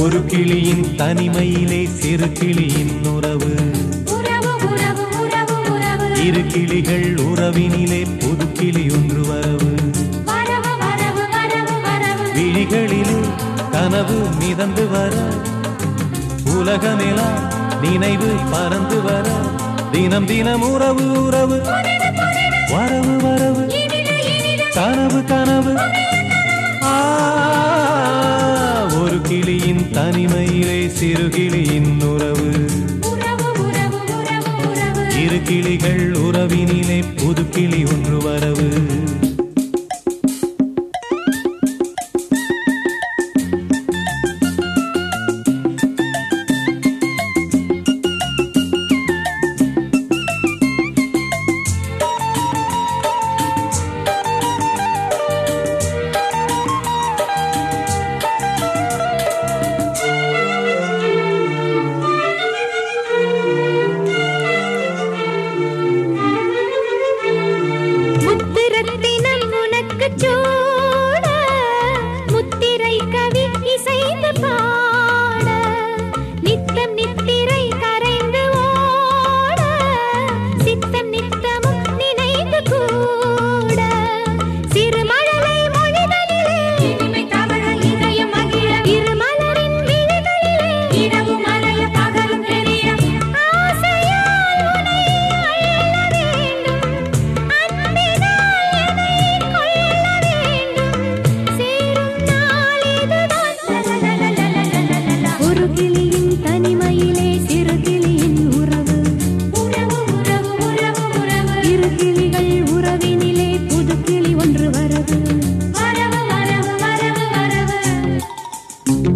ஒரு கிளியின் தனிமையிலே சிறு கிளியின் உறவு உறவு உறவு உறவு உறவு இரு கிளிகள் உறவினிலே புது கிளி ஒன்று வரவு வரவு வரவு வரவு வரவு விழிகளிலே கனவு மிதந்து வர உலகமெல்லாம் நினைவு பறந்து வர தினம் தினம் உறவு உறவு வரவு வரவு இனிது இனிது கனவு கனவு ஆ, ஒரு கிளியின் தனிமையிலே சிறு கிளியின் உறவு உறவு உறவு உறவு உறவு இரு கிளிகள் உறவினிலே புது கிளி ஒன்று வரவு முத்திரத்தினம் உனக்கு சூட முத்திரை கவி இசைந்து பாட நித்தம் நித்திரை கரைந்து ஓட சித்தம் நித்தமும் நினைந்து கூட சிறுமழலை மொழிகளிலே இனிமை தவழ இதயம் மகிழ இருமலரின் விழிகளிலே இரவு மலைய பகலும் தெரிய ஆசையால் உனை அள்ள வேண்டும் அன்பினால் என்னை கொள்ள வேண்டும் சேரும் நாள் இதுதான் ஒரு கிளியின் தனிமையிலே சிறு கிளியின் உறவு உறவு உறவு உறவு உறவு இரு கிளிகள் உறவினிலே புது கிளி ஒன்று வரவு வரவு வரவு வரவு வரவு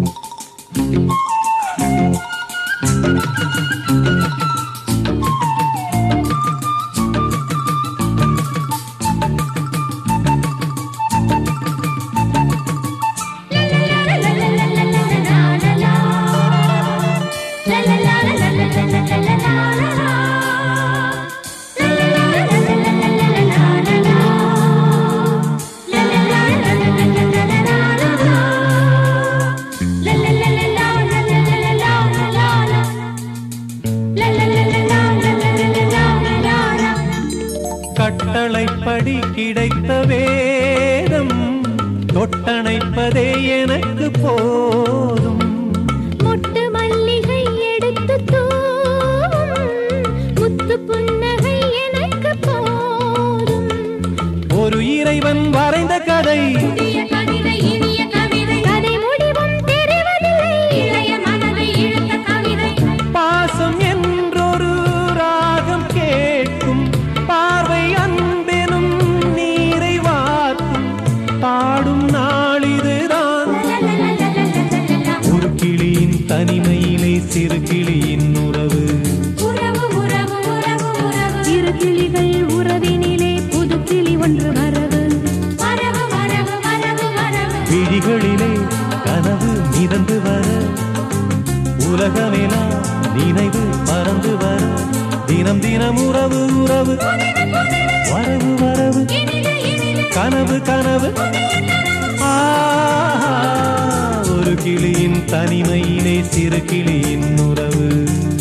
கட்டளைப்படி கிடைத்த வேதம் தொட்டணைப்பதே எனக்கு போதும் மொட்டு மல்லிகை எடுத்து தூவும் முத்து புன்னகை எனக்கு போதும் ஒரு இறைவன் வரைந்த கதை புதிய கவிதை இனிய கவிதை கதை முடிவும் தெரிவதில்லை இளைய மனதை இழுத்த கவிதை பாசம் என்றொரு ராகம் கேட்கும் பார்வை அன்பெனும் நீரை வார்க்கும் பாடும் நாளிதுதான் ஒரு கிளியின் தனிமையிலே சிறு கிளியின் உறவு உறவு உறவு உறவு உறவு இரு கிளிகள் உறவினிலே புது கிளி ஒன்று வரவு வரவு வரவு வரவு வரவு விழிகளிலே கனவு மிதந்து வர உலகமெல்லாம் நினைவு மறந்து வர தினம் தினம் உறவு உறவு வரவு வரவு இனிது இனிது கனவு கனவு ஆ, ஒரு கிளியின் தனிமையிலே சிறு கிளியின் உறவு